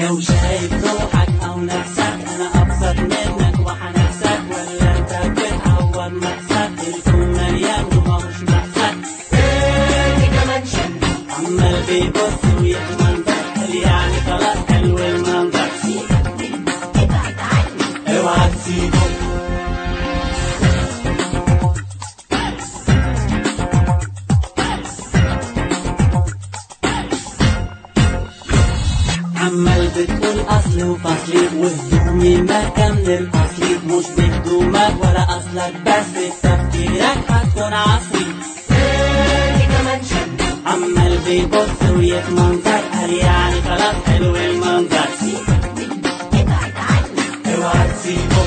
لو شايف روحك او نفسك انا ابسط منك وحنفسك ولا انت بتعور نفسك الكون مليان وماهوش نفسك عمال بيبص ويتمنظر قال يعني خلاص حلو المنظر اوعى تسيبه عمال بتقول اصلي وفصلي وهدومي مكان للاصلي مش بهدومك ولا اصلك بس بتفكيرك هتكون عصري عمال بيبص ويتمنظر قال يعني خلاص حلو المنظر اوعى تسيبه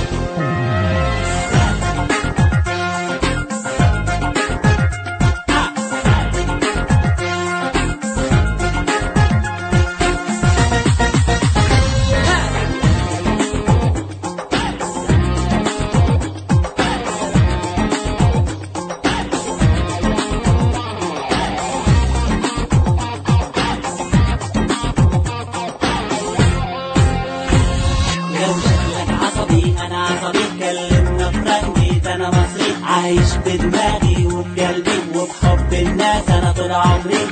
لو شكلك عصبي انا عصبي كلمنا فرنجي ده انا مصري عايش بدماغي وبقلبي وبحب الناس انا طول عمري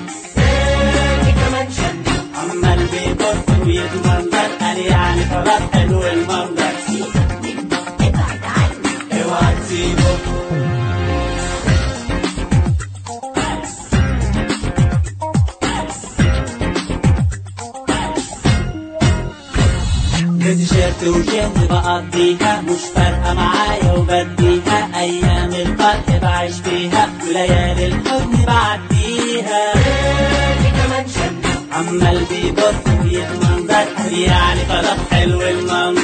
عمال بيبص ويتمنظر قال يعني خلاص حلو المنظر اوعى تسيبه بتيشيرت وجينز بقضيها مش فارقة معايا وبديها أيام الفرح بعيش فيها وليالي الحزن بعديها عمال بيبص ويتمنظر قال يعني خلاص حلو المنظر